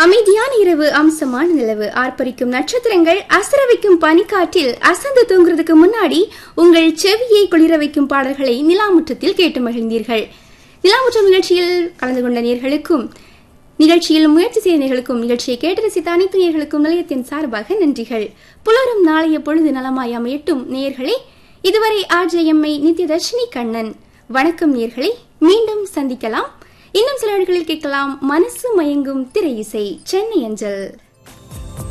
அமைதியான இரவு அம்சமான நிலவு ஆர்ப்பரிக்கும் நட்சத்திரங்கள் அசர வைக்கும் பனிக்காற்றில் அசந்து தூங்குறதுக்கு முன்னாடி உங்கள் செவியை குளிர வைக்கும் பாடல்களை நிலாமுற்றத்தில் கேட்டு மகிழ்ந்தீர்கள் நிலாமுற்றம் நிகழ்ச்சியில் கலந்து கொண்ட நேர்களுக்கும் நிகழ்ச்சியில் முயற்சி செய்த நேர்களுக்கும் நிகழ்ச்சியை கேட்டு ரசித்த அனைத்து நேர்களுக்கும் நிலையத்தின் சார்பாக நன்றிகள் புலரும் நாளைய பொழுது நலமாய் அமையட்டும் நேயர்களே இதுவரை ஆர்ஜேஎம்ஐ நித்யதர்ஷினி கண்ணன் வணக்கம் நேயர்களே மீண்டும் சந்திக்கலாம் இன்னும் சில நாட்களில் கேட்கலாம் மனசு மயங்கும் திரை இசை சென்னை அஞ்சல்